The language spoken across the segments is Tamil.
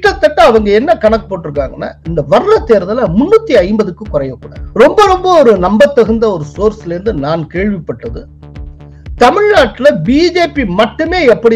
கிட்டத்தட்ட அவங்க என்ன கணக்கு போட்டிருக்காங்கன்னா இந்த வர்ற தேர்தல முன்னூத்தி ஐம்பதுக்கு குறையக்கூடாது ரொம்ப ரொம்ப ஒரு நம்பத்தகுந்த ஒரு சோர்ஸ்ல இருந்து நான் கேள்விப்பட்டது தமிழ்நாட்டுல பிஜேபி மட்டுமே எப்படி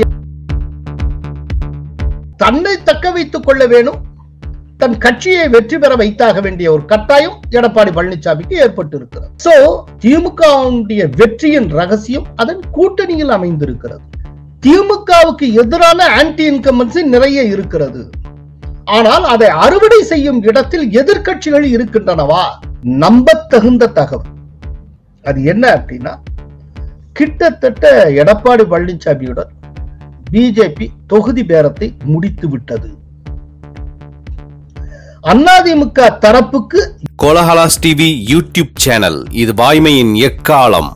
தன்னை தக்க வைத்துக் கொள்ள வேணும் தன் கட்சியை வெற்றி பெற வைத்தாக வேண்டிய ஒரு கட்டாயம் எடப்பாடி பழனிசாமிக்கு ஏற்பட்டு இருக்கிறது சோ திமுகவுடைய வெற்றியின் ரகசியம் அதன் கூட்டணியில் அமைந்திருக்கிறது திமுகவுக்கு எதிரான ஆன்டி இன்கம்பன்சி நிறைய இருக்கிறது ஆனால் அதை அறுவடை செய்யும் இடத்தில் எதிர்க்கட்சிகள் இருக்கின்றனவா நம்பத்தகுந்த தகவல் அது என்ன அப்படின்னா கிட்டத்தட்ட எடப்பாடி பழனிசாமியுடன் பிஜேபி தொகுதி பேரத்தை முடித்து விட்டது அதிமுக தரப்புக்கு கோலஹலாஸ் டிவி யூடியூப் சேனல் இது வாய்மையின் எக்காலம்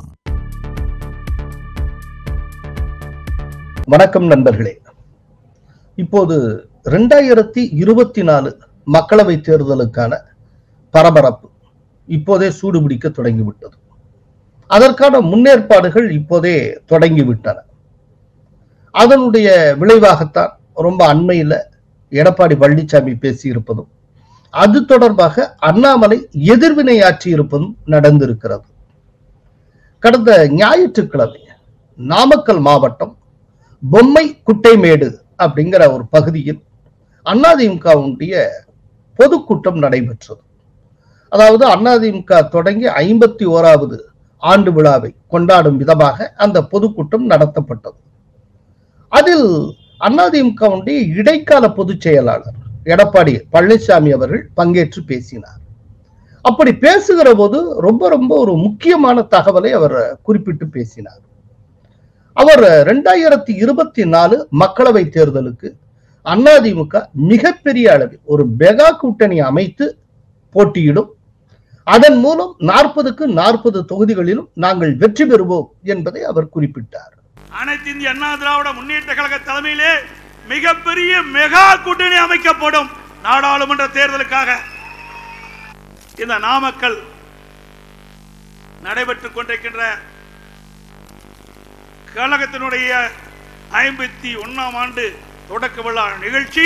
வணக்கம் நண்பர்களே இப்போது ரெண்டாயிரத்தி இருபத்தி நாலு மக்களவை தேர்தலுக்கான பரபரப்பு இப்போதே சூடுபிடிக்க தொடங்கிவிட்டது அதற்கான முன்னேற்பாடுகள் இப்போதே தொடங்கிவிட்டன அதனுடைய விளைவாகத்தான் ரொம்ப அண்மையில் எடப்பாடி பழனிசாமி பேசியிருப்பதும் அது தொடர்பாக அண்ணாமலை எதிர்வினையாற்றி இருப்பதும் நடந்திருக்கிறது கடந்த ஞாயிற்றுக்கிழமை நாமக்கல் மாவட்டம் பொம்மை குட்டைமேடு அப்படிங்கிற ஒரு பகுதியில் அதிமுகவுடைய பொதுக்கூட்டம் நடைபெற்றது அதாவது அதிமுக தொடங்கி ஐம்பத்தி ஓராவது ஆண்டு விழாவை கொண்டாடும் விதமாக அந்த பொதுக்கூட்டம் நடத்தப்பட்டது அதில் அதிமுகவுடைய இடைக்கால பொதுச் செயலாளர் எடப்பாடி பழனிசாமி அவர்கள் பங்கேற்று பேசினார் அப்படி பேசுகிற போது ரொம்ப ரொம்ப ஒரு முக்கியமான தகவலை அவர் குறிப்பிட்டு பேசினார் அவர் ரெண்டாயிரத்தி இருபத்தி நாலு மக்களவை தேர்தலுக்கு அதிமுக மிகப்பெரிய அளவில் ஒரு மெகா கூட்டணி அமைத்து போட்டியிடும் அதன் மூலம் நாற்பதுக்கு நாற்பது தொகுதிகளிலும் நாங்கள் வெற்றி பெறுவோம் என்பதை அவர் குறிப்பிட்டார் அனைத்து இந்திய அண்ணா திராவிட முன்னேற்ற கழக தலைமையிலே மிகப்பெரிய மெகா கூட்டணி அமைக்கப்படும் நாடாளுமன்ற தேர்தலுக்காக இந்த நாமக்கல் நடைபெற்றுக் கொண்டிருக்கின்ற கழகத்தினுடைய ஐம்பத்தி ஒன்னாம் ஆண்டு தொடக்க விழா நிகழ்ச்சி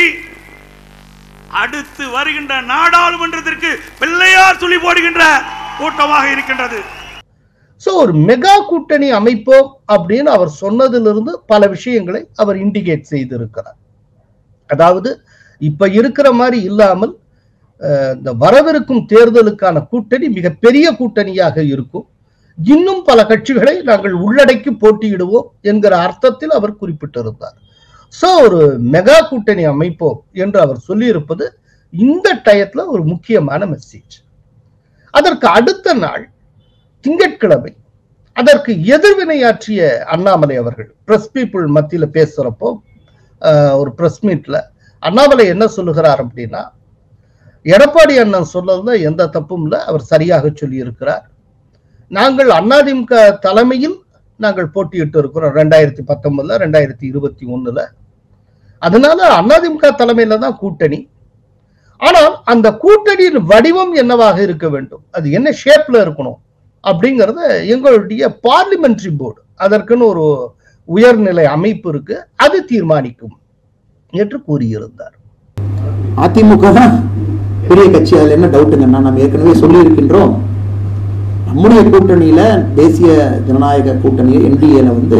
அடுத்து வருகின்ற நாடாளுமன்றத்திற்கு பிள்ளையார் சொல்லி போடுகின்ற கூட்டமாக இருக்கின்றது சோ ஒரு மெகா கூட்டணி அமைப்போம் அப்படின்னு அவர் சொன்னதிலிருந்து பல விஷயங்களை அவர் இண்டிகேட் செய்திருக்கிறார் அதாவது இப்ப இருக்கிற மாதிரி இல்லாமல் அஹ், இந்த வரவிருக்கும் தேர்தலுக்கான கூட்டணி மிகப்பெரிய கூட்டணியாக இருக்கும் இன்னும் பல கட்சிகளை நாங்கள் உள்ளடக்கி போட்டியிடுவோம் என்கிற அர்த்தத்தில் அவர் குறிப்பிட்டிருந்தார் சோ ஒரு மெகா கூட்டணி அமைப்போம் என்று அவர் சொல்லியிருப்பது இந்த டயத்துல ஒரு முக்கியமான மெசேஜ் அதற்கு அடுத்த நாள் திங்கட்கிழமை அதற்கு எதிர்வினையாற்றிய அண்ணாமலை அவர்கள் பிரஸ் பீப்புள் மத்தியில பேசுறப்போ ஆஹ், ஒரு பிரஸ் மீட்ல அண்ணாமலை என்ன சொல்லுகிறார் அப்படின்னா எடப்பாடி அண்ணன் சொன்னதுல எந்த தப்பும் இல்லை அவர் சரியாக சொல்லி இருக்கிறார் நாங்கள் அதிமுக தலைமையில் நாங்கள் போட்டியிட்டு இருக்கிறோம் ரெண்டாயிரத்தி பத்தொன்பதுல ரெண்டாயிரத்தி இருபத்தி ஒண்ணுல அதனால அதிமுக தலைமையில தான் கூட்டணி ஆனால் அந்த கூட்டணியின் வடிவம் என்னவாக இருக்க வேண்டும் அது என்ன ஷேப்ல இருக்கணும் அப்படிங்கறத எங்களுடைய பார்லிமெண்டரி போர்டு அதற்குன்னு ஒரு உயர்நிலை அமைப்பு இருக்கு அது தீர்மானிக்கும் என்று கூறியிருந்தார் அதிமுக தான் பெரிய கட்சி அதுல என்ன டவுட்டுங்கன்னா நம்ம ஏற்கனவே சொல்லி இருக்கின்றோம் நம்முடைய கூட்டணியில தேசிய ஜனநாயக கூட்டணி என்டிஏல வந்து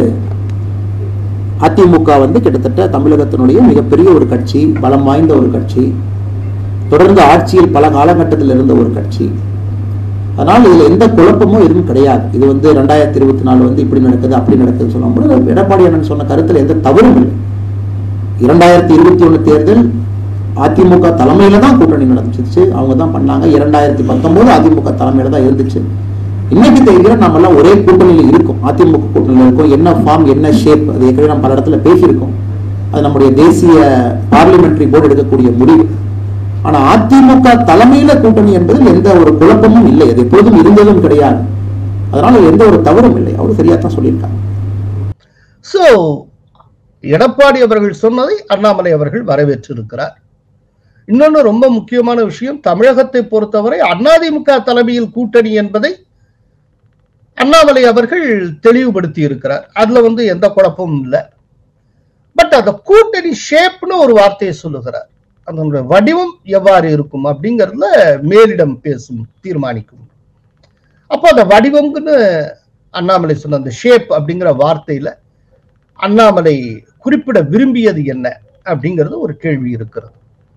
அதிமுக வந்து கிட்டத்தட்ட தமிழகத்தினுடைய மிகப்பெரிய ஒரு கட்சி பலம் வாய்ந்த ஒரு கட்சி தொடர்ந்து ஆட்சியில் பல காலகட்டத்தில் இருந்த ஒரு கட்சி அதனால் இதுல எந்த குழப்பமும் எதுவும் கிடையாது இது வந்து ரெண்டாயிரத்தி இருபத்தி நாலு வந்து இப்படி நடக்குது அப்படி நடக்குதுன்னு சொல்ல முடியாது எடப்பாடி அண்ணன் சொன்ன கருத்துல எந்த தவறும் இல்லை இரண்டாயிரத்தி இருபத்தி ஒண்ணு தேர்தல் அதிமுக தலைமையில தான் கூட்டணி நடந்துச்சு அவங்க தான் பண்ணாங்க இரண்டாயிரத்தி பத்தொன்பது அதிமுக தலைமையில தான் இருந்துச்சு இன்னைக்கு தேதியில நம்ம எல்லாம் ஒரே கூட்டணியில் இருக்கும் அதிமுக கூட்டணியில் இருக்கும் என்ன ஃபார்ம் என்ன ஷேப் அது ஏற்கனவே நம்ம பல இடத்துல பேசியிருக்கோம் அது நம்முடைய தேசிய பார்லிமெண்டரி போர்டு எடுக்கக்கூடிய முடிவு ஆனா அதிமுக தலைமையில கூட்டணி என்பதில் எந்த ஒரு குழப்பமும் இல்லை அது எப்பொழுதும் இருந்ததும் கிடையாது அதனால எந்த ஒரு தவறும் இல்லை அவர் சரியா தான் சொல்லியிருக்காங்க சோ எடப்பாடி அவர்கள் சொன்னதை அண்ணாமலை அவர்கள் வரவேற்றிருக்கிறார் இன்னொன்னு ரொம்ப முக்கியமான விஷயம் தமிழகத்தை பொறுத்தவரை அதிமுக தலைமையில் கூட்டணி என்பதை அண்ணாமலை அவர்கள் தெளிவுபடுத்தி இருக்கிறார் அதுல வந்து எந்த குழப்பமும் இல்லை பட் அந்த கூட்டணி ஷேப்னு ஒரு வார்த்தையை சொல்லுகிறார் அதனுடைய வடிவம் எவ்வாறு இருக்கும் அப்படிங்கறதுல மேலிடம் பேசும் தீர்மானிக்கும் அப்போ அந்த வடிவம்னு அண்ணாமலை சொன்ன அந்த ஷேப் அப்படிங்கிற வார்த்தையில அண்ணாமலை குறிப்பிட விரும்பியது என்ன அப்படிங்கிறது ஒரு கேள்வி இருக்கிறது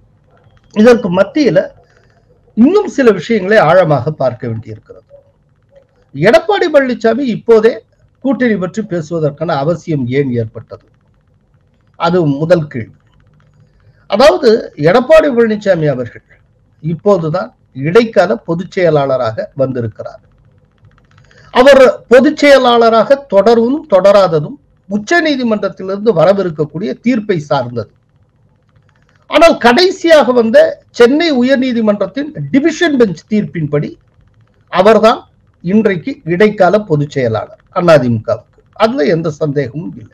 இதற்கு மத்தியில இன்னும் சில விஷயங்களை ஆழமாக பார்க்க வேண்டியிருக்கிறது எடப்பாடி பழனிசாமி இப்போதே கூட்டணி பற்றி பேசுவதற்கான அவசியம் ஏன் ஏற்பட்டது அது முதல் கேள்வி அதாவது எடப்பாடி பழனிசாமி அவர்கள் இப்போதுதான் இடைக்கால பொதுச் செயலாளராக வந்திருக்கிறார் அவர் பொதுச் செயலாளராக தொடர்வும் தொடராததும் உச்ச நீதிமன்றத்திலிருந்து வரவிருக்கக்கூடிய தீர்ப்பை சார்ந்தது ஆனால் கடைசியாக வந்த சென்னை உயர்நீதிமன்றத்தின் டிவிஷன் பெஞ்ச் தீர்ப்பின்படி அவர்தான் இன்றைக்கு இடைக்கால பொதுச் செயலாளர் அதிமுகவுக்கு அதுல எந்த சந்தேகமும் இல்லை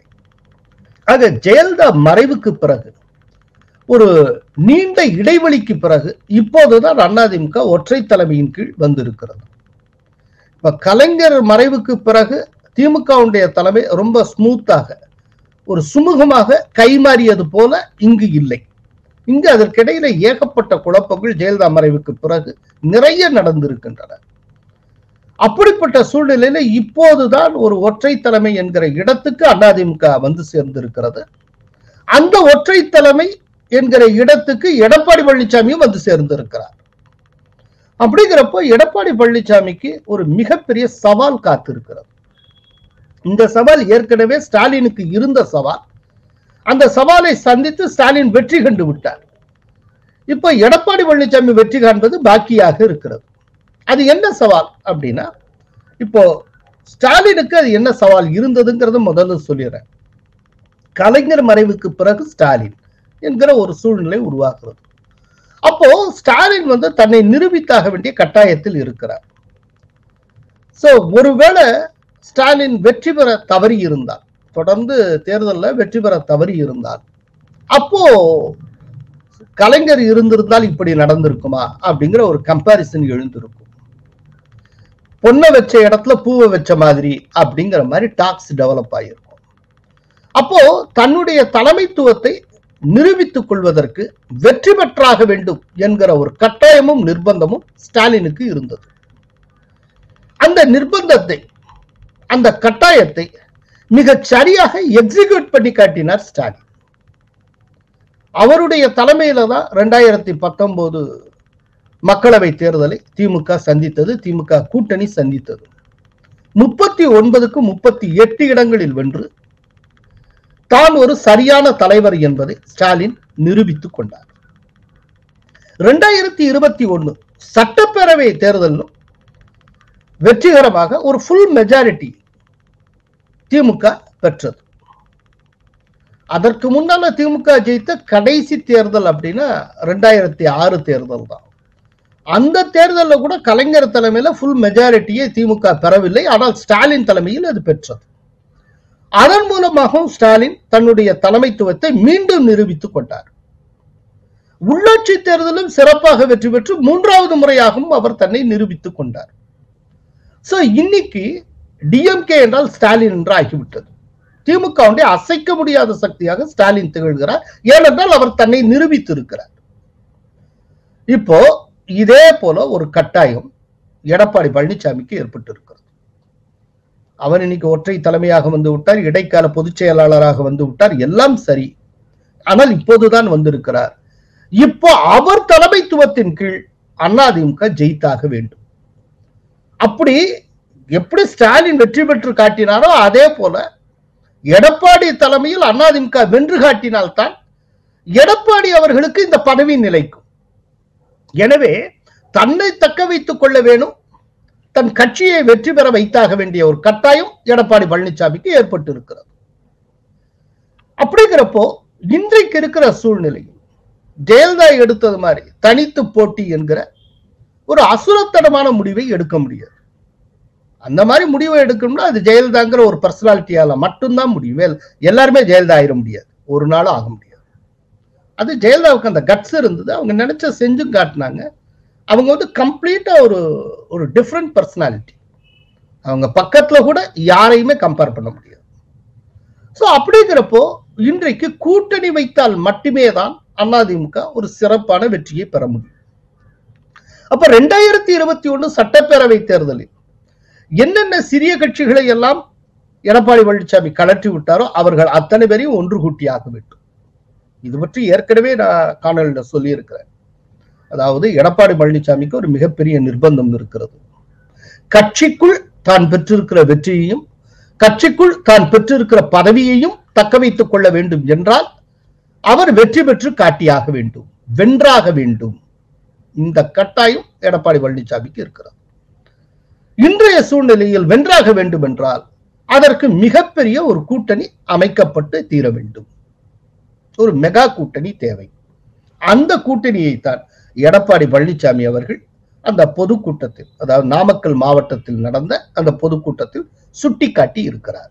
ஆக ஜெயலலிதா மறைவுக்கு பிறகு ஒரு நீண்ட இடைவெளிக்கு பிறகு இப்போதுதான் அதிமுக ஒற்றை தலைமையின் கீழ் வந்திருக்கிறது இப்ப கலைஞர் மறைவுக்கு பிறகு திமுகவுடைய தலைமை ரொம்ப ஸ்மூத்தாக ஒரு சுமூகமாக கைமாறியது போல இங்கு இல்லை இங்கு அதற்கிடையில ஏகப்பட்ட குழப்பங்கள் ஜெயலலிதா மறைவுக்கு பிறகு நிறைய நடந்திருக்கின்றன அப்படிப்பட்ட சூழ்நிலையில இப்போதுதான் ஒரு ஒற்றை தலைமை என்கிற இடத்துக்கு அதிமுக வந்து சேர்ந்திருக்கிறது அந்த ஒற்றை தலைமை என்கிற இடத்துக்கு எடப்பாடி பழனிசாமியும் வந்து சேர்ந்திருக்கிறார் அப்படிங்கிறப்போ எடப்பாடி பழனிசாமிக்கு ஒரு மிகப்பெரிய சவால் காத்திருக்கிறது இந்த சவால் ஏற்கனவே ஸ்டாலினுக்கு இருந்த சவால் அந்த சவாலை சந்தித்து ஸ்டாலின் வெற்றி கண்டு விட்டார் இப்போ எடப்பாடி பழனிசாமி வெற்றி காண்பது பாக்கியாக இருக்கிறது அது என்ன சவால் அப்படின்னா இப்போ ஸ்டாலினுக்கு அது என்ன சவால் இருந்ததுங்கிறத முதல்ல சொல்லிடுறேன் கலைஞர் மறைவுக்கு பிறகு ஸ்டாலின் என்கிற ஒரு சூழ்நிலை உருவாகிறது அப்போ ஸ்டாலின் வந்து தன்னை நிரூபித்தாக வேண்டிய கட்டாயத்தில் இருக்கிறார் சோ ஒருவேளை ஸ்டாலின் வெற்றி பெற தவறி இருந்தால் தொடர்ந்து தேர்தலில் வெற்றி பெற தவறி இருந்தால் அப்போ கலைஞர் இருந்திருந்தால் இப்படி நடந்திருக்குமா அப்படிங்கிற ஒரு கம்பாரிசன் எழுந்திருக்கும் பொண்ணை வச்ச இடத்துல பூவை வச்ச மாதிரி அப்படிங்கிற மாதிரி டாக்ஸ் டெவலப் ஆகிருக்கும் அப்போ தன்னுடைய தலைமைத்துவத்தை நிரூபித்துக் கொள்வதற்கு வெற்றி பெற்றாக வேண்டும் என்கிற ஒரு கட்டாயமும் நிர்பந்தமும் ஸ்டாலினுக்கு இருந்தது அந்த நிர்பந்தத்தை அந்த கட்டாயத்தை மிக சரியாக எக்ஸிக்யூட் பண்ணி காட்டினார் ஸ்டாலின் அவருடைய தலைமையில தான் ரெண்டாயிரத்தி பத்தொன்பது மக்களவை தேர்தலை திமுக சந்தித்தது திமுக கூட்டணி சந்தித்தது முப்பத்தி ஒன்பதுக்கு முப்பத்தி எட்டு இடங்களில் வென்று தான் ஒரு சரியான தலைவர் என்பதை ஸ்டாலின் நிரூபித்துக் கொண்டார் இரண்டாயிரத்தி இருபத்தி ஒண்ணு சட்டப்பேரவை தேர்தலிலும் வெற்றிகரமாக ஒரு ஃபுல் மெஜாரிட்டி திமுக பெற்றது அதற்கு முன்னால திமுக ஜெயித்த கடைசி தேர்தல் அப்படின்னா ரெண்டாயிரத்தி ஆறு தேர்தல் தான் அந்த தேர்தலில் கூட கலைஞர் தலைமையில ஃபுல் மெஜாரிட்டியை திமுக பெறவில்லை ஆனால் ஸ்டாலின் தலைமையில் அது பெற்றது அதன் மூலமாகவும் ஸ்டாலின் தன்னுடைய தலைமைத்துவத்தை மீண்டும் நிரூபித்துக் கொண்டார் உள்ளாட்சி தேர்தலும் சிறப்பாக வெற்றி பெற்று மூன்றாவது முறையாகவும் அவர் தன்னை நிரூபித்துக் கொண்டார் சோ இன்னைக்கு டிஎம்கே என்றால் ஸ்டாலின் என்று ஆகிவிட்டது திமுகவுடைய அசைக்க முடியாத சக்தியாக ஸ்டாலின் திகழ்கிறார் ஏனென்றால் அவர் தன்னை நிரூபித்து இருக்கிறார் இப்போ இதே போல ஒரு கட்டாயம் எடப்பாடி பழனிசாமிக்கு ஏற்பட்டு இருக்கிறது அவர் இன்னைக்கு ஒற்றை தலைமையாக வந்து விட்டார் இடைக்கால பொதுச் செயலாளராக வந்து விட்டார் எல்லாம் சரி ஆனால் இப்போதுதான் வந்திருக்கிறார் இப்போ அவர் தலைமைத்துவத்தின் கீழ் அதிமுக ஜெயித்தாக வேண்டும் அப்படி எப்படி ஸ்டாலின் வெற்றி பெற்று காட்டினாரோ அதே போல எடப்பாடி தலைமையில் அதிமுக வென்று காட்டினால்தான் எடப்பாடி அவர்களுக்கு இந்த பதவி நிலைக்கும் எனவே தன்னை தக்க வைத்துக் கொள்ள வேணும் தன் கட்சியை வெற்றி பெற வைத்தாக வேண்டிய ஒரு கட்டாயம் எடப்பாடி பழனிசாமிக்கு ஏற்பட்டு இருக்கிறது அப்படிங்கிறப்போ இன்றைக்கு இருக்கிற சூழ்நிலையில் ஜெயலலிதா எடுத்தது மாதிரி தனித்து போட்டி என்கிற ஒரு அசுரத்தனமான முடிவை எடுக்க முடியாது அந்த மாதிரி முடிவை எடுக்கணும்னா அது ஜெயலலிதாங்கிற ஒரு பர்சனாலிட்டியால மட்டும்தான் முடியும் வேல் எல்லாருமே ஜெயலலிதா ஆயிட முடியாது ஒரு நாளும் ஆக முடியாது அது ஜெயலலிதாவுக்கு அந்த கட்ஸ் இருந்தது அவங்க நினைச்ச செஞ்சும் காட்டினாங்க அவங்க வந்து கம்ப்ளீட்டா ஒரு ஒரு டிஃப்ரெண்ட் பர்சனாலிட்டி அவங்க பக்கத்துல கூட யாரையுமே கம்பேர் பண்ண முடியாது ஸோ அப்படிங்கிறப்போ இன்றைக்கு கூட்டணி வைத்தால் மட்டுமே தான் அதிமுக ஒரு சிறப்பான வெற்றியை பெற முடியும் அப்ப ரெண்டாயிரத்தி இருபத்தி ஒண்ணு சட்டப்பேரவை தேர்தலில் என்னென்ன சிறிய கட்சிகளை எல்லாம் எடப்பாடி பழனிசாமி கலற்றி விட்டாரோ அவர்கள் அத்தனை பேரையும் ஒன்று கூட்டியாக வேண்டும் இது பற்றி ஏற்கனவே நான் காணொலியில் சொல்லியிருக்கிறேன் அதாவது எடப்பாடி பழனிசாமிக்கு ஒரு மிகப்பெரிய நிர்பந்தம் இருக்கிறது கட்சிக்குள் தான் பெற்றிருக்கிற வெற்றியையும் கட்சிக்குள் தான் பெற்றிருக்கிற பதவியையும் தக்க வைத்துக் கொள்ள வேண்டும் என்றால் அவர் வெற்றி பெற்று காட்டியாக வேண்டும் வென்றாக வேண்டும் இந்த கட்டாயம் எடப்பாடி பழனிசாமிக்கு இருக்கிறது இன்றைய சூழ்நிலையில் வென்றாக வேண்டும் என்றால் அதற்கு மிகப்பெரிய ஒரு கூட்டணி அமைக்கப்பட்டு தீர வேண்டும் ஒரு மெகா கூட்டணி தேவை அந்த கூட்டணியை தான் எடப்பாடி பழனிசாமி அவர்கள் அந்த பொதுக்கூட்டத்தில் அதாவது நாமக்கல் மாவட்டத்தில் நடந்த அந்த பொதுக்கூட்டத்தில் சுட்டிக்காட்டி இருக்கிறார்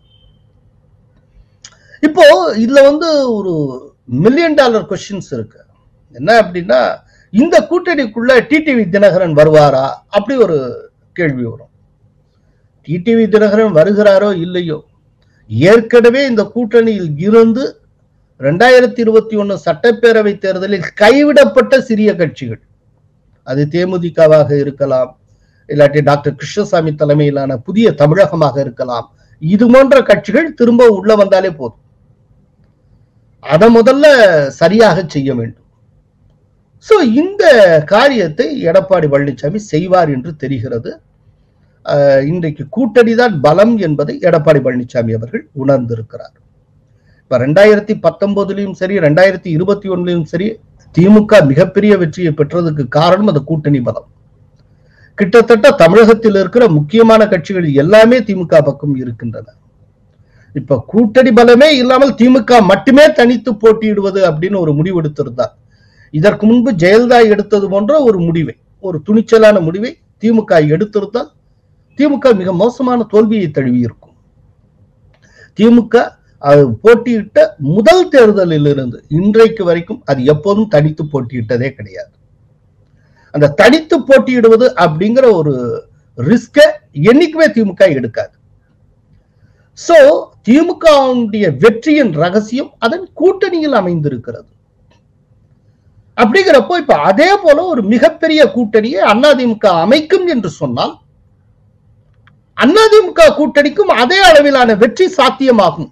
இப்போ இதுல வந்து ஒரு மில்லியன் டாலர் கொஸ்டின்ஸ் இருக்கு என்ன அப்படின்னா இந்த கூட்டணிக்குள்ள டிடிவி தினகரன் வருவாரா அப்படி ஒரு கேள்வி வரும் டிடிவி தினகரன் வருகிறாரோ இல்லையோ ஏற்கனவே இந்த கூட்டணியில் இருந்து ரெண்டாயிரத்தி இருபத்தி ஒண்ணு சட்டப்பேரவை தேர்தலில் கைவிடப்பட்ட சிறிய கட்சிகள் அது தேமுதிகவாக இருக்கலாம் இல்லாட்டி டாக்டர் கிருஷ்ணசாமி தலைமையிலான புதிய தமிழகமாக இருக்கலாம் இது போன்ற கட்சிகள் திரும்ப உள்ள வந்தாலே போதும் அதை முதல்ல சரியாக செய்ய வேண்டும் சோ இந்த காரியத்தை எடப்பாடி பழனிசாமி செய்வார் என்று தெரிகிறது அஹ், இன்றைக்கு கூட்டணி தான் பலம் என்பதை எடப்பாடி பழனிசாமி அவர்கள் உணர்ந்திருக்கிறார் இப்ப ரெண்டாயிரத்தி பத்தொன்பதுலயும் சரி ரெண்டாயிரத்தி இருபத்தி ஒண்ணுலயும் சரி திமுக மிகப்பெரிய வெற்றியை பெற்றதுக்கு காரணம் அந்த கூட்டணி பலம் கிட்டத்தட்ட தமிழகத்தில் இருக்கிற முக்கியமான கட்சிகள் எல்லாமே திமுக பக்கம் இருக்கின்றன இப்ப கூட்டணி பலமே இல்லாமல் திமுக மட்டுமே தனித்து போட்டியிடுவது அப்படின்னு ஒரு முடிவு எடுத்திருந்தார் இதற்கு முன்பு ஜெயலலிதா எடுத்தது போன்ற ஒரு முடிவை ஒரு துணிச்சலான முடிவை திமுக எடுத்திருந்தால் திமுக மிக மோசமான தோல்வியை தழுவி இருக்கும் திமுக அது போட்டியிட்ட முதல் தேர்தலில் இருந்து இன்றைக்கு வரைக்கும் அது எப்போதும் தனித்து போட்டியிட்டதே கிடையாது அந்த தனித்து போட்டியிடுவது அப்படிங்கிற ஒரு ரிஸ்க என்னைக்குமே திமுக எடுக்காது சோ திமுகவுடைய வெற்றியின் ரகசியம் அதன் கூட்டணியில் அமைந்திருக்கிறது அப்படிங்கிறப்போ இப்ப அதே போல ஒரு மிகப்பெரிய கூட்டணியை அதிமுக அமைக்கும் என்று சொன்னால் அதிமுக கூட்டணிக்கும் அதே அளவிலான வெற்றி சாத்தியமாகும்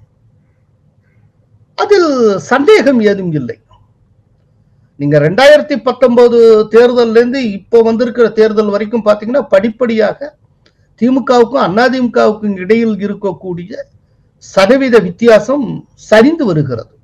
அதில் சந்தேகம் ஏதும் இல்லை நீங்க ரெண்டாயிரத்தி பத்தொன்பது தேர்தல்ல இருந்து இப்போ வந்திருக்கிற தேர்தல் வரைக்கும் பாத்தீங்கன்னா படிப்படியாக திமுகவுக்கும் அதிமுகவுக்கும் இடையில் இருக்கக்கூடிய சதவீத வித்தியாசம் சரிந்து வருகிறது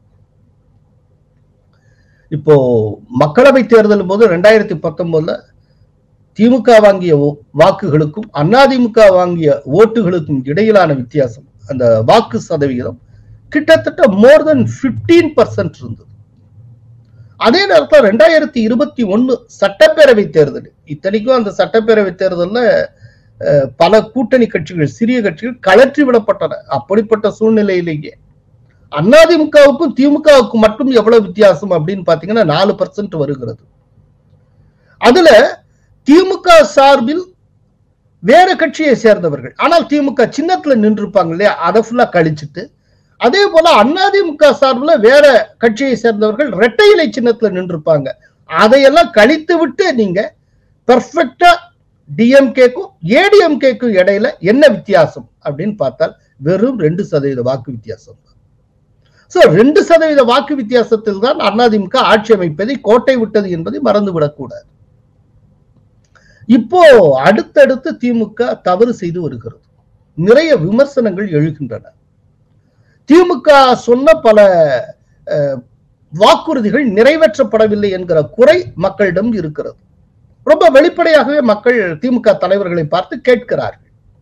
இப்போ மக்களவை தேர்தல் போது ரெண்டாயிரத்தி பத்தொன்பதுல திமுக வாங்கிய ஓ- வாக்குகளுக்கும் அதிமுக வாங்கிய ஓட்டுகளுக்கும் இடையிலான வித்தியாசம் அந்த வாக்கு சதவிகிதம் கிட்டத்தட்ட மோர் தென் 15% பர்சன்ட் இருந்தது அதே நேரத்தில் ரெண்டாயிரத்தி இருபத்தி ஒன்னு சட்டப்பேரவை தேர்தல் இத்தனைக்கும் அந்த சட்டப்பேரவை தேர்தல்ல அஹ், பல கூட்டணி கட்சிகள் சிறிய கட்சிகள் கலற்றி விடப்பட்டன அப்படிப்பட்ட சூழ்நிலையிலேயே அதிமுகவுக்கும் திமுகவுக்கும் மட்டும் எவ்வளவு வித்தியாசம் அப்படின்னு பாத்தீங்கன்னா நாலு பர்சன்ட் வருகிறது அதுல திமுக சார்பில் வேற கட்சியை சேர்ந்தவர்கள் ஆனால் திமுக சின்னத்துல நின்றுப்பாங்க இல்லையா அதை ஃபுல்லா கழிச்சிட்டு அதே போல அதிமுக சார்பில் வேற கட்சியை சேர்ந்தவர்கள் இரட்டை இலை சின்னத்துல நின்றுப்பாங்க அதையெல்லாம் கழித்து விட்டு நீங்க பெர்ஃபெக்டா டிஎம்கேக்கும் ஏடிஎம்கேக்கும் இடையில என்ன வித்தியாசம் அப்படின்னு பார்த்தால் வெறும் ரெண்டு சதவீத வாக்கு வித்தியாசம் சோ ரெண்டு சதவீத வாக்கு வித்தியாசத்தில் தான் அதிமுக ஆட்சி அமைப்பதை கோட்டை விட்டது என்பதை மறந்துவிடக்கூடாது இப்போ அடுத்தடுத்து திமுக தவறு செய்து வருகிறது நிறைய விமர்சனங்கள் எழுகின்றன திமுக சொன்ன பல அஹ், வாக்குறுதிகள் நிறைவேற்றப்படவில்லை என்கிற குறை மக்களிடம் இருக்கிறது ரொம்ப வெளிப்படையாகவே மக்கள் திமுக தலைவர்களை பார்த்து கேட்கிறார்கள்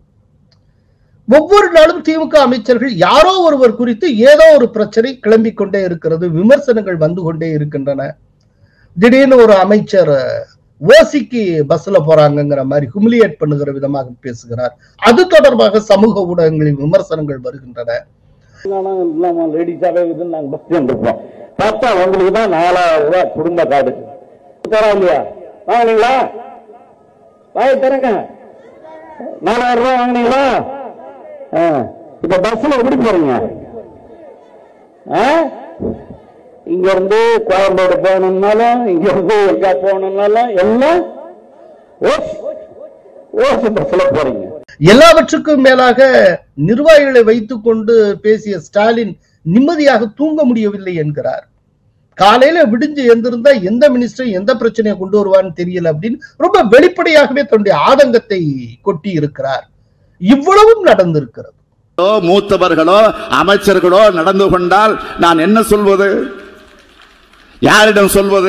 ஒவ்வொரு நாளும் திமுக அமைச்சர்கள் யாரோ ஒருவர் குறித்து ஏதோ ஒரு பிரச்சனை கிளம்பிக் கொண்டே இருக்கிறது விமர்சனங்கள் வந்து கொண்டே இருக்கின்றன திடீர்னு ஒரு அமைச்சர் ஓசிக்கு பஸ்ல போறாங்கங்கிற மாதிரி ஹுமிலியேட் பண்ணுகிற விதமாக பேசுகிறார் அது தொடர்பாக சமூக ஊடகங்களில் விமர்சனங்கள் வருகின்றன இல்லாம லேடிஸாவே இருக்குன்னு நாங்க பஸ் இருப்போம் பார்த்தா உங்களுக்கு தான் நாலாயிரம் ரூபாய் குடும்ப கார்டு தரா இல்லையா வாங்கினீங்களா வாங்கி தரங்க நாலாயிரம் ரூபாய் வாங்கினீங்களா ஆ. இப்ப பஸ்ல எப்படி போறீங்க ஆ? இங்க இருந்து கோயம்பேடு போகணும்னாலும் இங்க இருந்து எங்க போகணும்னாலும் எல்லாம் ஓஸ் ஓஸ் பஸ்ல போறீங்க எல்லாவற்றுக்கும் மேலாக நிர்வாகிகளை வைத்துக் கொண்டு பேசிய ஸ்டாலின் நிம்மதியாக தூங்க முடியவில்லை என்கிறார் காலையில விடிஞ்சு எந்திருந்தா எந்த மினிஸ்டர் எந்த பிரச்சனையை கொண்டு வருவான்னு தெரியல அப்படின்னு ரொம்ப வெளிப்படையாகவே தன்னுடைய ஆதங்கத்தை கொட்டி இருக்கிறார் இவ்வளவும் நடந்திருக்கிறது மூத்தவர்களோ அமைச்சர்களோ நடந்து கொண்டால் நான் என்ன சொல்வது யாரிடம் சொல்வது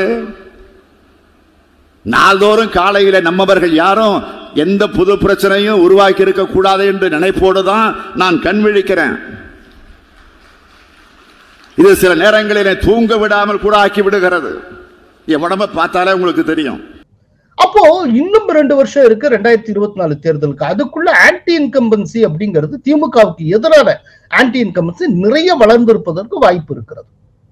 நாள்தோறும் காலையில நம்மவர்கள் யாரும் எந்த புது பிரச்சனையும் உருவாக்கி இருக்க கூடாது என்று நினைப்போடு தான் நான் கண் விழிக்கிறேன் இது சில நேரங்களில் என்னை தூங்க விடாமல் கூட ஆக்கி விடுகிறது என் உடம்ப பார்த்தாலே உங்களுக்கு தெரியும் அப்போ இன்னும் ரெண்டு வருஷம் இருக்கு ரெண்டாயிரத்தி இருபத்தி நாலு தேர்தலுக்கு அதுக்குள்ள ஆன்டி இன்கம்பன்சி அப்படிங்கிறது திமுகவுக்கு எதிரான ஆன்டி இன்கம்பன்சி நிறைய வளர்ந்திருப்பதற்கு வாய்ப்பு இருக்கிறது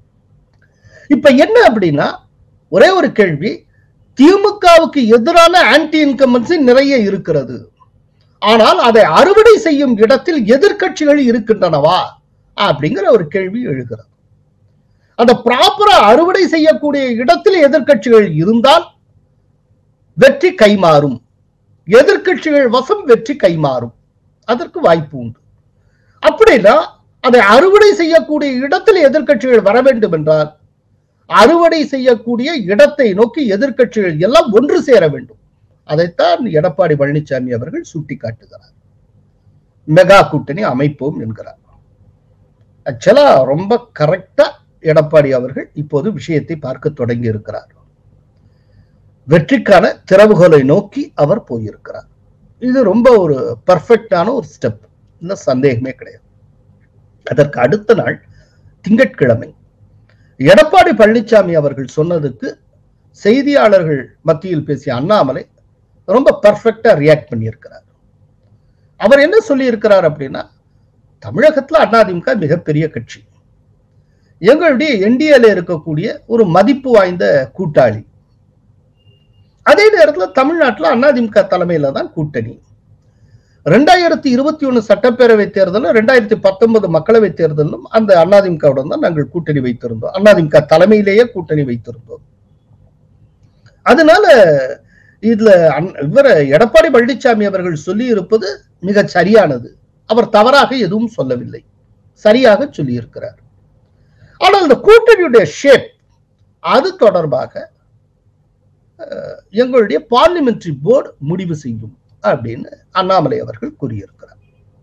இப்ப என்ன அப்படின்னா ஒரே ஒரு கேள்வி திமுகவுக்கு எதிரான ஆன்டி இன்கம்பன்சி நிறைய இருக்கிறது ஆனால் அதை அறுவடை செய்யும் இடத்தில் எதிர்க்கட்சிகள் இருக்கின்றனவா அப்படிங்கிற ஒரு கேள்வி எழுகிறது அந்த ப்ராப்பரா அறுவடை செய்யக்கூடிய இடத்தில் எதிர்க்கட்சிகள் இருந்தால் வெற்றி கைமாறும் எதிர்க்கட்சிகள் வசம் வெற்றி கைமாறும் அதற்கு வாய்ப்பு உண்டு அப்படின்னா அதை அறுவடை செய்யக்கூடிய இடத்தில் எதிர்க்கட்சிகள் வர வேண்டும் என்றால் அறுவடை செய்யக்கூடிய இடத்தை நோக்கி எதிர்க்கட்சிகள் எல்லாம் ஒன்று சேர வேண்டும் அதைத்தான் எடப்பாடி பழனிசாமி அவர்கள் சுட்டிக்காட்டுகிறார் மெகா கூட்டணி அமைப்போம் என்கிறார் ஆக்சுவலா ரொம்ப கரெக்டா எடப்பாடி அவர்கள் இப்போது விஷயத்தை பார்க்க தொடங்கி இருக்கிறார் வெற்றிக்கான திறவுகோலை நோக்கி அவர் போயிருக்கிறார் இது ரொம்ப ஒரு பர்ஃபெக்டான ஒரு ஸ்டெப் இந்த சந்தேகமே கிடையாது அதற்கு அடுத்த நாள் திங்கட்கிழமை எடப்பாடி பழனிசாமி அவர்கள் சொன்னதுக்கு செய்தியாளர்கள் மத்தியில் பேசிய அண்ணாமலை ரொம்ப பர்ஃபெக்டா ரியாக்ட் பண்ணியிருக்கிறார் அவர் என்ன சொல்லி இருக்கிறார் அப்படின்னா தமிழகத்துல அதிமுக மிகப்பெரிய கட்சி எங்களுடைய என்டிஏல இருக்கக்கூடிய ஒரு மதிப்பு வாய்ந்த கூட்டாளி அதே நேரத்துல தமிழ்நாட்டுல அதிமுக தலைமையில தான் கூட்டணி ரெண்டாயிரத்தி இருபத்தி ஒண்ணு சட்டப்பேரவை தேர்தலும் ரெண்டாயிரத்தி பத்தொன்பது மக்களவை தேர்தலும் அந்த அதிமுகவுடன் தான் நாங்கள் கூட்டணி வைத்திருந்தோம் அதிமுக தலைமையிலேயே கூட்டணி வைத்திருந்தோம் அதனால இதுல அன்- இவர எடப்பாடி பழனிசாமி அவர்கள் சொல்லி இருப்பது மிக சரியானது அவர் தவறாக எதுவும் சொல்லவில்லை சரியாக சொல்லியிருக்கிறார் ஆனால் இந்த கூட்டணியுடைய ஷேப் அது தொடர்பாக அஹ், எங்களுடைய பார்லிமெண்டரி போர்டு முடிவு செய்யும் அப்படின்னு அண்ணாமலை அவர்கள் கூறியிருக்கிறார்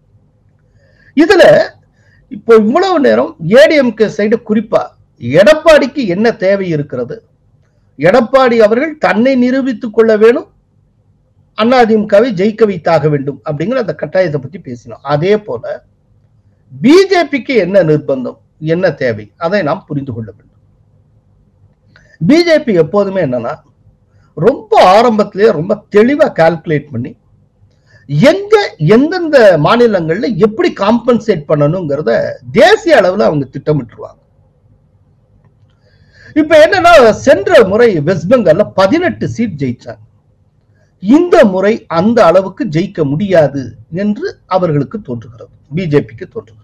இதுல இப்போ இவ்வளவு நேரம் ஏடிஎம்கே சைடு குறிப்பா எடப்பாடிக்கு என்ன தேவை இருக்கிறது எடப்பாடி அவர்கள் தன்னை நிரூபித்துக் கொள்ள வேணும் அதிமுகவை ஜெயிக்க வைத்தாக வேண்டும் அப்படிங்கிற அந்த கட்டாயத்தை பத்தி பேசினோம் அதே போல பிஜேபிக்கு என்ன நிர்பந்தம் என்ன தேவை அதை நாம் புரிந்து கொள்ள வேண்டும் பிஜேபி எப்போதுமே என்னன்னா ரொம்ப ஆரம்பத்திலேயே ரொம்ப தெளிவா கால்குலேட் பண்ணி எங்க எந்தெந்த மாநிலங்கள்ல எப்படி காம்பன்சேட் பண்ணணுங்கிறத தேசிய அளவுல அவங்க திட்டமிட்டுருவாங்க இப்ப என்னன்னா சென்ற முறை வெஸ்ட் பெங்கால்ல பதினெட்டு சீட் ஜெயிச்சாங்க இந்த முறை அந்த அளவுக்கு ஜெயிக்க முடியாது என்று அவர்களுக்கு தோன்றுகிறது பிஜேபிக்கு தோன்றுகிறது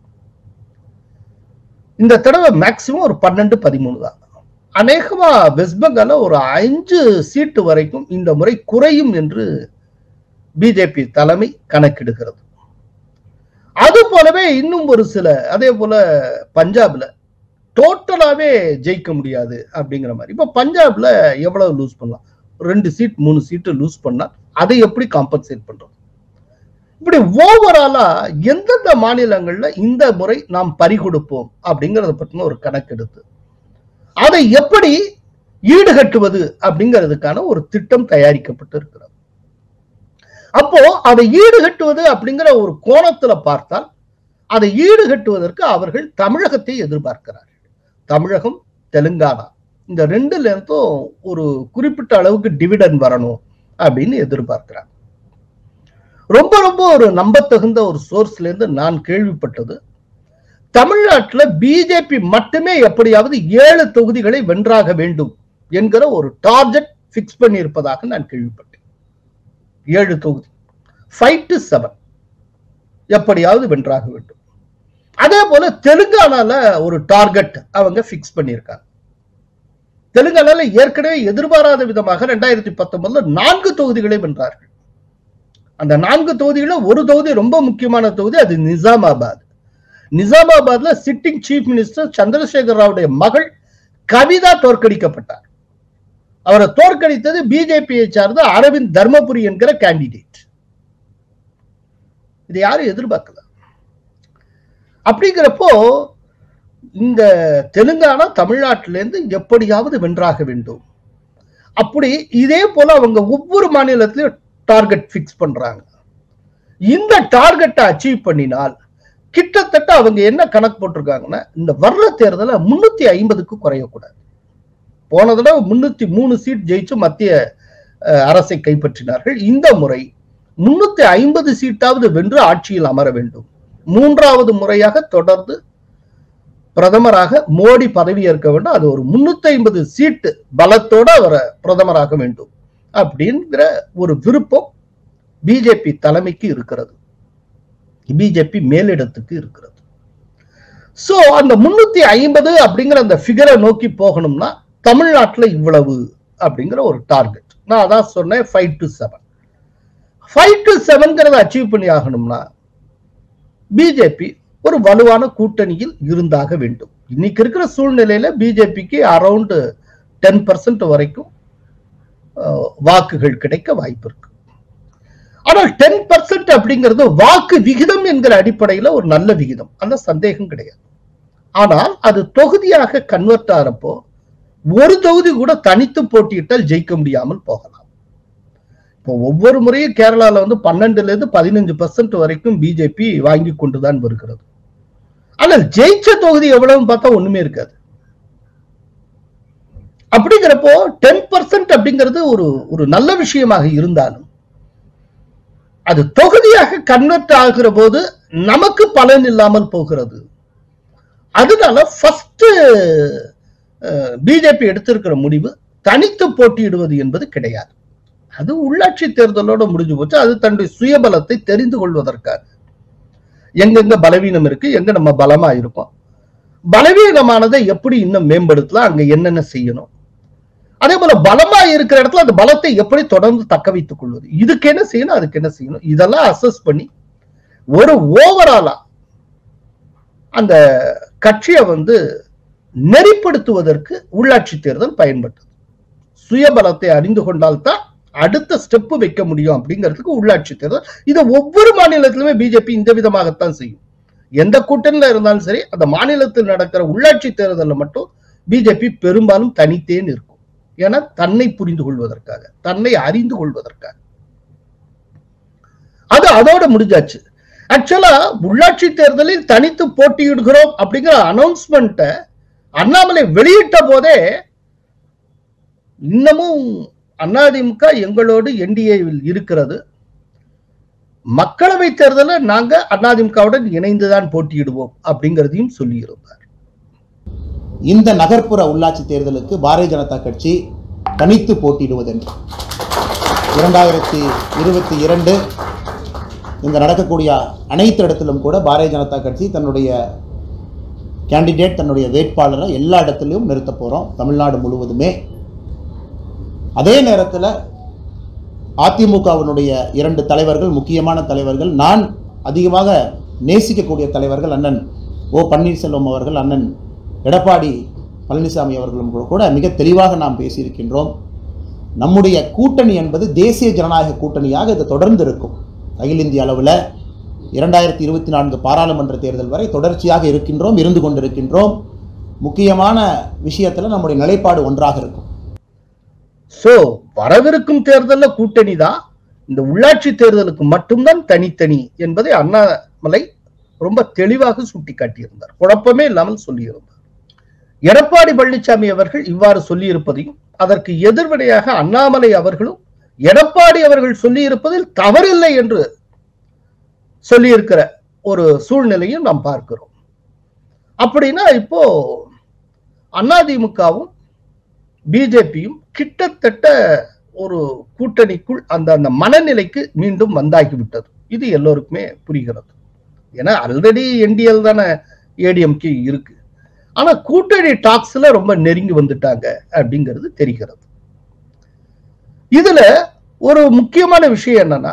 இந்த தடவை மேக்சிமம் ஒரு பன்னெண்டு பதிமூணு தான் அநேகமா வெஸ்ட் பெங்கால்ல ஒரு அஞ்சு சீட்டு வரைக்கும் இந்த முறை குறையும் என்று பிஜேபி தலைமை கணக்கிடுகிறது அது போலவே இன்னும் ஒரு சில அதே போல பஞ்சாப்ல டோட்டலாவே ஜெயிக்க முடியாது அப்படிங்கிற மாதிரி இப்ப பஞ்சாப்ல எவ்வளவு லூஸ் பண்ணலாம் ரெண்டு சீட் மூணு சீட்டு லூஸ் பண்ணா அதை எப்படி காம்பன்சேட் பண்றோம் இப்படி ஓவராலா எந்தெந்த மாநிலங்கள்ல இந்த முறை நாம் பறிகொடுப்போம் அப்படிங்கறத பற்றின ஒரு கணக்கெடுத்து அதை எப்படி ஈடுகட்டுவது அப்படிங்கிறதுக்கான ஒரு திட்டம் தயாரிக்கப்பட்டு இருக்கிறது அப்போ அதை ஈடுகட்டுவது அப்படிங்கிற ஒரு கோணத்துல பார்த்தால் அதை ஈடுகட்டுவதற்கு அவர்கள் தமிழகத்தை எதிர்பார்க்கிறார்கள் தமிழகம் தெலுங்கானா இந்த ரெண்டுல இருந்தும் ஒரு குறிப்பிட்ட அளவுக்கு டிவிடன் வரணும் அப்படின்னு எதிர்பார்க்கிறாங்க ரொம்ப ரொம்ப ஒரு நம்பத்தகுந்த ஒரு சோர்ஸ்ல இருந்து நான் கேள்விப்பட்டது தமிழ்நாட்டுல பிஜேபி மட்டுமே எப்படியாவது ஏழு தொகுதிகளை வென்றாக வேண்டும் என்கிற ஒரு டார்கெட் பிக்ஸ் பண்ணி இருப்பதாக நான் கேள்விப்பட்டேன் ஏழு தொகுதி ஃபைவ் டு செவன் எப்படியாவது வென்றாக வேண்டும் அதே போல தெலுங்கானால ஒரு டார்கெட் அவங்க பிக்ஸ் பண்ணியிருக்காங்க தெலுங்கானால ஏற்கனவே எதிர்பாராத விதமாக ரெண்டாயிரத்தி பத்தொன்பதுல நான்கு தொகுதிகளை வென்றார்கள் அந்த நான்கு தொகுதிகள ஒரு தொகுதி ரொம்ப முக்கியமான தொகுதி அது நிசாமாபாத் நிசாமாபாத்ல சிட்டிங் சீஃப் மினிஸ்டர் சந்திரசேகர் ராவுடைய மகள் கவிதா தோற்கடிக்கப்பட்டார் அவரை தோற்கடித்தது பிஜேபியை சார்ந்த அரவிந்த் தர்மபுரி என்கிற கேண்டிடேட் இதை யாரும் எதிர்பார்க்கல அப்படிங்கிறப்போ இந்த தெலுங்கானா தமிழ்நாட்டிலிருந்து எப்படியாவது வென்றாக வேண்டும் அப்படி இதே போல அவங்க ஒவ்வொரு மாநிலத்திலையும் டார்கெட் பிக்ஸ் பண்றாங்க இந்த டார்கெட்டை அச்சீவ் பண்ணினால் கிட்டத்தட்ட அவங்க என்ன கணக்கு போட்டிருக்காங்கன்னா இந்த வர்ற தேர்தல முன்னூத்தி ஐம்பதுக்கு குறையக்கூடாது போன தடவை முன்னூத்தி மூணு சீட் ஜெயிச்சு மத்திய அஹ், அரசை கைப்பற்றினார்கள் இந்த முறை முன்னூத்தி ஐம்பது சீட்டாவது வென்று ஆட்சியில் அமர வேண்டும் மூன்றாவது முறையாக தொடர்ந்து பிரதமராக மோடி பதவி ஏற்க வேண்டும் அது ஒரு முன்னூத்தி ஐம்பது சீட்டு பலத்தோட அவரை பிரதமராக வேண்டும் அப்படிங்கிற ஒரு விருப்பம் பிஜேபி தலைமைக்கு இருக்கிறது பிஜேபி மேலிடத்துக்கு இருக்கிறது சோ அந்த முன்னூத்தி ஐம்பது அப்படிங்கிற அந்த ஃபிகரை நோக்கி போகணும்னா தமிழ்நாட்டுல இவ்வளவு அப்படிங்கிற ஒரு டார்கெட் நான் அதான் சொன்னேன் five to seven five to செவன்கிறத அச்சீவ் பண்ணி ஆகணும்னா பிஜேபி ஒரு வலுவான கூட்டணியில் இருந்தாக வேண்டும் இன்னைக்கு இருக்கிற சூழ்நிலையில பிஜேபிக்கு அரௌண்ட் டென் பர்சன்ட் வரைக்கும் அஹ், வாக்குகள் கிடைக்க வாய்ப்பு இருக்கு ஆனால் டென் பர்சன்ட் அப்படிங்கிறது வாக்கு விகிதம் என்கிற அடிப்படையில ஒரு நல்ல விகிதம் அந்த சந்தேகம் கிடையாது ஆனால் அது தொகுதியாக கன்வெர்ட் ஆகிறப்போ ஒரு தொகுதி கூட தனித்து போட்டியிட்டால் ஜெயிக்க முடியாமல் போகலாம் இப்போ ஒவ்வொரு முறையும் கேரளால வந்து பன்னெண்டுல இருந்து பதினஞ்சு பர்சன்ட் வரைக்கும் பிஜேபி வாங்கி கொண்டுதான் வருகிறது ஆனால் ஜெயிச்ச தொகுதி எவ்வளவுன்னு பார்த்தா ஒண்ணுமே இருக்காது அப்படிங்கிறப்போ டென் பர்சன்ட் அப்படிங்கிறது ஒரு ஒரு நல்ல விஷயமாக இருந்தாலும் அது தொகுதியாக கன்வெர்ட் ஆகிற போது நமக்கு பலன் இல்லாமல் போகிறது அதனால ஃபர்ஸ்ட் பிஜேபி எடுத்திருக்கிற முடிவு தனித்து போட்டியிடுவது என்பது கிடையாது அது உள்ளாட்சி தேர்தலோட முடிஞ்சு போச்சு அது தன்னுடைய சுயபலத்தை தெரிந்து கொள்வதற்காக எங்கெங்க பலவீனம் இருக்கு எங்க நம்ம பலமா இருக்கோம் பலவீனமானதை எப்படி இன்னும் மேம்படுத்தலாம் அங்க என்னென்ன செய்யணும் அதே போல பலமா இருக்கிற இடத்துல அந்த பலத்தை எப்படி தொடர்ந்து தக்க வைத்துக் கொள்வது இதுக்கு என்ன செய்யணும் அதுக்கு என்ன செய்யணும் இதெல்லாம் அசஸ் பண்ணி ஒரு ஓவராலா அந்த கட்சியை வந்து நெறிப்படுத்துவதற்கு உள்ளாட்சி தேர்தல் பயன்பட்டது சுயபலத்தை அறிந்து கொண்டால்தான் அடுத்த ஸ்டெப் வைக்க முடியும் அப்படிங்கிறதுக்கு உள்ளாட்சி தேர்தல் இதை ஒவ்வொரு மாநிலத்திலுமே பிஜேபி இந்த விதமாகத்தான் செய்யும் எந்த கூட்டணியில இருந்தாலும் சரி அந்த மாநிலத்தில் நடக்கிற உள்ளாட்சி தேர்தலில் மட்டும் பிஜேபி பெரும்பாலும் தனித்தேன் இருக்கும் ஏன்னா தன்னை புரிந்து கொள்வதற்காக தன்னை அறிந்து கொள்வதற்காக அது அதோட முடிஞ்சாச்சு ஆக்சுவலா உள்ளாட்சி தேர்தலில் தனித்து போட்டியிடுகிறோம் அப்படிங்கிற அனௌன்ஸ்மெண்ட்டை அண்ணாமலை வெளியிட்ட போதே இன்னமும் அதிமுக எங்களோடு என்டிஏவில் இருக்கிறது மக்களவை தேர்தலில் நாங்க அதிமுகவுடன் இணைந்துதான் போட்டியிடுவோம் அப்படிங்கிறதையும் சொல்லியிருந்தார் இந்த நகர்ப்புற உள்ளாட்சி தேர்தலுக்கு பாரதிய ஜனதா கட்சி தனித்து போட்டியிடுவதென்று இரண்டாயிரத்தி இருபத்தி இரண்டு இந்த நடக்கக்கூடிய அனைத்து இடத்திலும் கூட பாரதிய ஜனதா கட்சி தன்னுடைய கேண்டிடேட் தன்னுடைய வேட்பாளரை எல்லா இடத்துலையும் நிறுத்த போகிறோம் தமிழ்நாடு முழுவதுமே அதே நேரத்தில் அதிமுகவினுடைய இரண்டு தலைவர்கள் முக்கியமான தலைவர்கள் நான் அதிகமாக நேசிக்கக்கூடிய தலைவர்கள் அண்ணன் ஓ பன்னீர்செல்வம் அவர்கள் அண்ணன் எடப்பாடி பழனிசாமி அவர்களும் கூட- கூட மிக தெளிவாக நாம் பேசியிருக்கின்றோம் நம்முடைய கூட்டணி என்பது தேசிய ஜனநாயக கூட்டணியாக இது தொடர்ந்து இருக்கும் அகில இந்திய அளவில் இரண்டாயிரத்தி இருபத்தி நான்கு பாராளுமன்ற தேர்தல் வரை தொடர்ச்சியாக இருக்கின்றோம் இருந்து கொண்டிருக்கின்றோம் முக்கியமான விஷயத்தில் நம்முடைய நிலைப்பாடு ஒன்றாக இருக்கும் சோ வரவிருக்கும் தேர்தல்ல கூட்டணி தான் இந்த உள்ளாட்சி தேர்தலுக்கு மட்டும்தான் தனித்தனி என்பதை அண்ணாமலை ரொம்ப தெளிவாக சுட்டிக்காட்டியிருந்தார் குழப்பமே இல்லாமல் சொல்லியிருந்தார் எடப்பாடி பழனிசாமி அவர்கள் இவ்வாறு சொல்லியிருப்பதையும் அதற்கு எதிர்வினையாக அண்ணாமலை அவர்களும் எடப்பாடி அவர்கள் சொல்லியிருப்பதில் தவறில்லை என்று சொல்லியிருக்கிற ஒரு சூழ்நிலையும் நாம் பார்க்கிறோம் அப்படின்னா இப்போ அதிமுகவும் பிஜேபியும் கிட்டத்தட்ட ஒரு கூட்டணிக்குள் அந்த அந்த மனநிலைக்கு மீண்டும் வந்தாகிவிட்டது இது எல்லோருக்குமே புரிகிறது ஏன்னா ஆல்ரெடி என்டிஎல் தானே ஏடிஎம்கே இருக்கு ஆனா கூட்டணி டாக்ஸ்ல ரொம்ப நெருங்கி வந்துட்டாங்க அப்படிங்கிறது தெரிகிறது இதுல ஒரு முக்கியமான விஷயம் என்னன்னா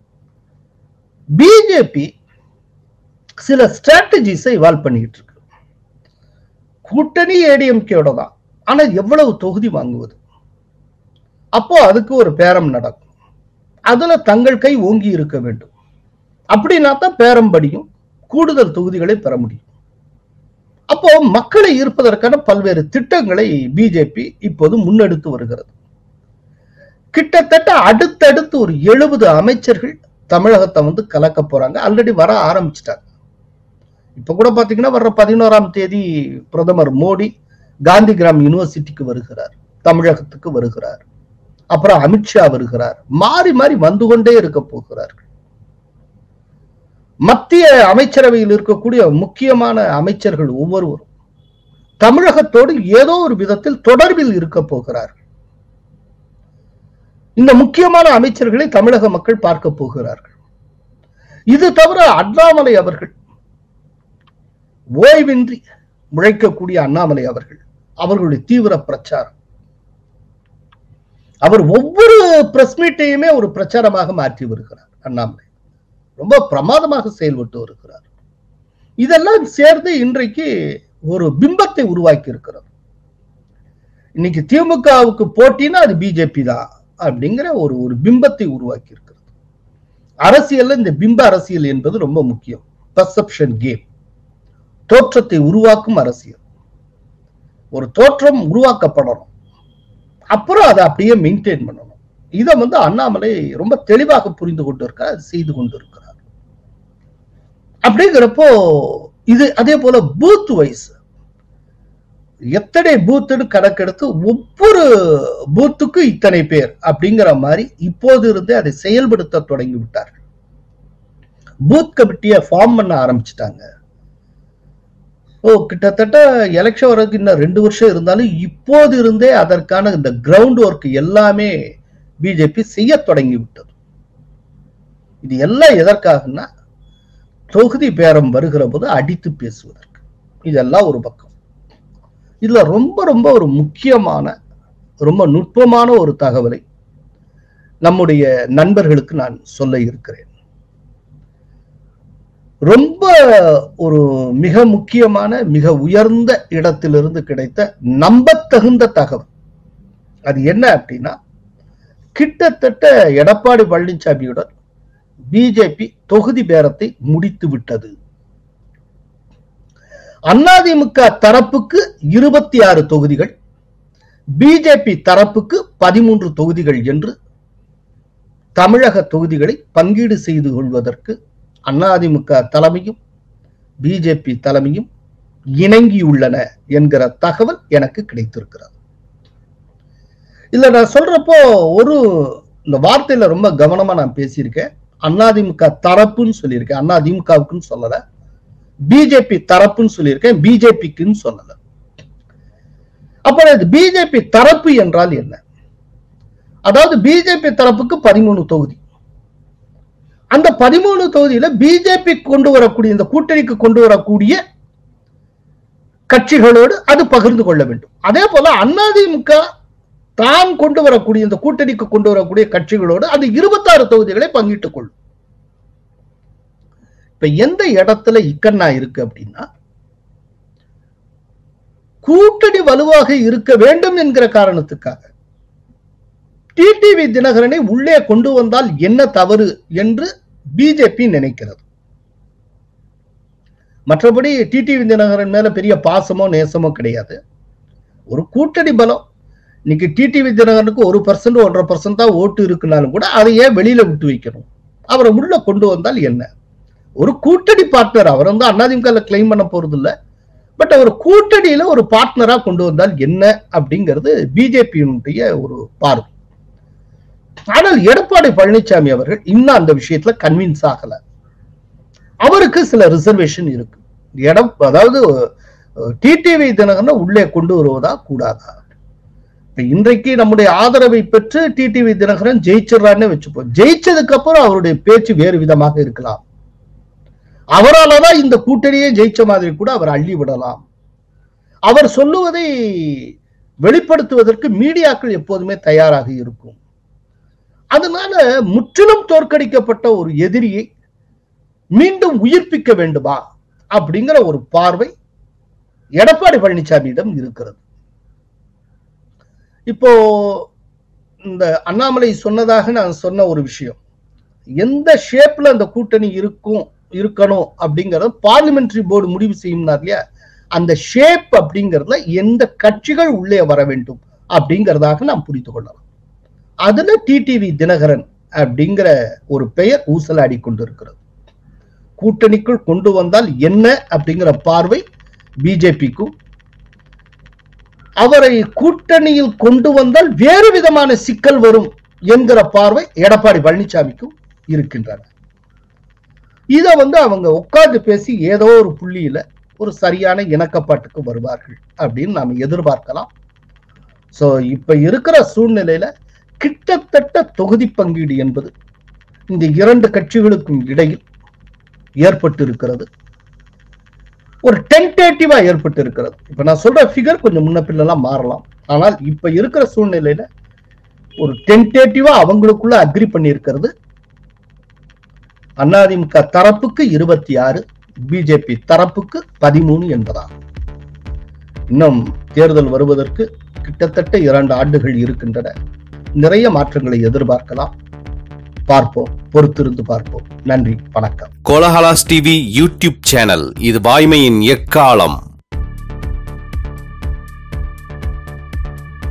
பிஜேபி சில ஸ்ட்ராட்டஜிஸை இவால்வ் பண்ணிட்டு இருக்கு கூட்டணி ஏடிஎம்கேயோட தான் ஆனா எவ்வளவு தொகுதி வாங்குவது அப்போ அதுக்கு ஒரு பேரம் நடக்கும் அதுல தங்கள் கை ஓங்கி இருக்க வேண்டும் அப்படின்னா தான் பேரம் படியும் கூடுதல் தொகுதிகளை பெற முடியும் அப்போ மக்களை ஈர்ப்பதற்கான பல்வேறு திட்டங்களை பிஜேபி இப்போது முன்னெடுத்து வருகிறது கிட்டத்தட்ட அடுத்தடுத்து ஒரு எழுபது அமைச்சர்கள் தமிழகத்தை வந்து கலக்க போறாங்க ஆல்ரெடி வர ஆரம்பிச்சிட்டாங்க இப்ப கூட பாத்தீங்கன்னா வர்ற பதினோராம் தேதி பிரதமர் மோடி காந்தி கிராம் யூனிவர்சிட்டிக்கு வருகிறார் தமிழகத்துக்கு வருகிறார் அப்புறம் அமித்ஷா வருகிறார் மாறி மாறி வந்து கொண்டே இருக்க போகிறார்கள் மத்திய அமைச்சரவையில் இருக்கக்கூடிய முக்கியமான அமைச்சர்கள் ஒவ்வொருவரும் தமிழகத்தோடு ஏதோ ஒரு விதத்தில் தொடர்பில் இருக்க போகிறார்கள் இந்த முக்கியமான அமைச்சர்களை தமிழக மக்கள் பார்க்க போகிறார்கள் இது தவிர அண்ணாமலை அவர்கள் ஓய்வின்றி உழைக்கக்கூடிய அண்ணாமலை அவர்கள் அவர்களுடைய தீவிர பிரச்சாரம் அவர் ஒவ்வொரு பிரஸ் மீட்டையுமே ஒரு பிரச்சாரமாக மாற்றி வருகிறார் அண்ணாமலை ரொம்ப பிரமாதமாக செயல்பட்டு வருகிறார் இதெல்லாம் சேர்ந்து இன்றைக்கு ஒரு பிம்பத்தை உருவாக்கி இருக்கிறது இன்னைக்கு திமுகவுக்கு போட்டினா அது பிஜேபி தான் அப்படிங்கிற ஒரு ஒரு பிம்பத்தை உருவாக்கி இருக்கிறது அரசியல்ல இந்த பிம்ப அரசியல் என்பது ரொம்ப முக்கியம் பர்செப்ஷன் கேம் தோற்றத்தை உருவாக்கும் அரசியல் ஒரு தோற்றம் உருவாக்கப்படணும் அப்புறம் அதை அப்படியே மெயின்டைன் பண்ணணும் இதை வந்து அண்ணாமலை ரொம்ப தெளிவாக புரிந்து கொண்டு இருக்கார் அது செய்து கொண்டு இருக்கிறார் அப்படிங்கிறப்போ இது அதே போல பூத் வைஸ் எத்தனை பூத்துன்னு கணக்கெடுத்து ஒவ்வொரு பூத்துக்கு இத்தனை பேர் அப்படிங்கிற மாதிரி இப்போது இருந்தே அதை செயல்படுத்த தொடங்கி விட்டார்கள் பூத் கமிட்டியை ஃபார்ம் பண்ண ஆரம்பிச்சிட்டாங்க ஓ கிட்டத்தட்ட எலெக்ஷன் வரதுக்கு இன்னும் ரெண்டு வருஷம் இருந்தாலும் இப்போது இருந்தே அதற்கான இந்த கிரவுண்ட் ஒர்க் எல்லாமே பிஜேபி செய்ய தொடங்கி விட்டது இது எல்லாம் எதற்காகன்னா தொகுதி பேரம் வருகிற போது அடித்து பேசுவதற்கு இதெல்லாம் ஒரு பக்கம் இதுல ரொம்ப ரொம்ப ஒரு முக்கியமான ரொம்ப நுட்பமான ஒரு தகவலை நம்முடைய நண்பர்களுக்கு நான் சொல்ல இருக்கிறேன் ரொம்ப ஒரு மிக முக்கியமான மிக உயர்ந்த இடத்திலிருந்து கிடைத்த நம்பத்தகுந்த தகவல் அது என்ன அப்படின்னா கிட்டத்தட்ட எடப்பாடி பழனிசாமியுடன் பிஜேபி தொகுதி பேரத்தை முடித்து விட்டது அதிமுக தரப்புக்கு இருபத்தி ஆறு தொகுதிகள் பிஜேபி தரப்புக்கு பதிமூன்று தொகுதிகள் என்று தமிழக தொகுதிகளை பங்கீடு செய்து கொள்வதற்கு அதிமுக தலைமையும் பிஜேபி தலைமையும் இணங்கியுள்ளன என்கிற தகவல் எனக்கு கிடைத்திருக்கிறது இல்ல நான் சொல்றப்போ ஒரு இந்த வார்த்தையில ரொம்ப கவனமா நான் பேசியிருக்கேன் அதிமுக தரப்புன்னு சொல்லியிருக்கேன் அதிமுகவுக்குன்னு சொல்லல பிஜேபி தரப்புன்னு சொல்லியிருக்கேன் பிஜேபிக்குன்னு சொல்லல அப்ப பிஜேபி தரப்பு என்றால் என்ன அதாவது பிஜேபி தரப்புக்கு பதிமூணு தொகுதி அந்த பதிமூணு தொகுதியில பிஜேபி கொண்டு வரக்கூடிய இந்த கூட்டணிக்கு கொண்டு வரக்கூடிய கட்சிகளோடு அது பகிர்ந்து கொள்ள வேண்டும் அதே போல அதிமுக தான் கொண்டு வரக்கூடிய இந்த கூட்டணிக்கு கொண்டு வரக்கூடிய கட்சிகளோடு அது இருபத்தாறு தொகுதிகளை பங்கிட்டுக் கொள்ளும் இப்ப எந்த இடத்துல இக்கண்ணா இருக்கு அப்படின்னா கூட்டணி வலுவாக இருக்க வேண்டும் என்கிற காரணத்துக்காக டிடிவி தினகரனை உள்ளே கொண்டு வந்தால் என்ன தவறு என்று பிஜேபி நினைக்கிறது மற்றபடி டிடிவி தினகரன் மேல பெரிய பாசமோ நேசமோ கிடையாது ஒரு கூட்டணி பலம் இன்னைக்கு டிடிவி தினகரனுக்கு ஒரு பர்சன்ட் ஒன்றரை பர்சன்ட் தான் ஓட்டு இருக்குனாலும் கூட அதை ஏன் வெளியில விட்டு வைக்கணும் அவரை உள்ள கொண்டு வந்தால் என்ன ஒரு கூட்டணி பார்ட்னர் அவர் வந்து அதிமுக கிளைம் பண்ண போறது இல்ல பட் அவர் கூட்டணியில ஒரு பார்ட்னரா கொண்டு வந்தால் என்ன அப்படிங்கிறது பிஜேபியினுடைய ஒரு பார்வை ஆனால் எடப்பாடி பழனிசாமி அவர்கள் இன்னும் அந்த விஷயத்துல கன்வின்ஸ் ஆகல அவருக்கு சில ரிசர்வேஷன் இருக்கு இடம் அதாவது டிடிவி தினகரனை உள்ளே கொண்டு வருவதா கூடாதா இப்ப இன்றைக்கு நம்முடைய ஆதரவை பெற்று டிடிவி தினகரன் ஜெயிச்சிடறான்னு வச்சுப்போம் ஜெயிச்சதுக்கு அப்புறம் அவருடைய பேச்சு வேறு விதமாக இருக்கலாம் அவரால தான் இந்த கூட்டணியே ஜெயிச்ச மாதிரி கூட அவர் அள்ளி விடலாம் அவர் சொல்லுவதை வெளிப்படுத்துவதற்கு மீடியாக்கள் எப்போதுமே தயாராக இருக்கும் அதனால முற்றிலும் தோற்கடிக்கப்பட்ட ஒரு எதிரியை மீண்டும் உயிர்ப்பிக்க வேண்டுமா அப்படிங்கிற ஒரு பார்வை எடப்பாடி பழனிசாமியிடம் இருக்கிறது இப்போ இந்த அண்ணாமலை சொன்னதாக நான் சொன்ன ஒரு விஷயம் எந்த ஷேப்ல அந்த கூட்டணி இருக்கும் இருக்கணும் அப்படிங்கறத பார்லிமெண்டரி போர்டு முடிவு செய்யும்னார் இல்லையா அந்த ஷேப் அப்படிங்கறதுல எந்த கட்சிகள் உள்ளே வர வேண்டும் அப்படிங்கறதாக நாம் புரிந்து கொள்ளலாம் அதுல டிடிவி தினகரன் அப்படிங்கிற ஒரு பெயர் ஊசலாடி கொண்டிருக்கிறது கூட்டணிக்குள் கொண்டு வந்தால் என்ன அப்படிங்கிற பார்வை பிஜேபிக்கும் அவரை கூட்டணியில் கொண்டு வந்தால் வேறு விதமான சிக்கல் வரும் என்கிற பார்வை எடப்பாடி பழனிசாமிக்கும் இருக்கின்றன இத வந்து அவங்க உட்கார்ந்து பேசி ஏதோ ஒரு புள்ளியில ஒரு சரியான இணக்கப்பாட்டுக்கு வருவார்கள் அப்படின்னு நாம எதிர்பார்க்கலாம் சோ இப்ப இருக்கிற சூழ்நிலையில கிட்டத்தட்ட தொகுதி பங்கீடு என்பது இந்த இரண்டு கட்சிகளுக்கும் இடையில் ஏற்பட்டு இருக்கிறது ஒரு டென்டேட்டிவா ஏற்பட்டு இருக்கிறது இப்ப நான் சொல்ற ஃபிகர் கொஞ்சம் முன்ன பின்னெல்லாம் மாறலாம் ஆனால் இப்ப இருக்கிற சூழ்நிலையில ஒரு டென்டேட்டிவா அவங்களுக்குள்ள அக்ரி பண்ணி இருக்கிறது அதிமுக தரப்புக்கு இருபத்தி ஆறு பிஜேபி தரப்புக்கு பதிமூணு என்பதாகும் இன்னும் தேர்தல் வருவதற்கு கிட்டத்தட்ட இரண்டு ஆண்டுகள் இருக்கின்றன நிறைய மாற்றங்களை எதிர்பார்க்கலாம் பார்ப்போம் பொறுத்திருந்து பார்ப்போம் நன்றி வணக்கம் கோலஹலாஸ் டிவி யூடியூப் சேனல் இது வாய்மையின் எக்காலம்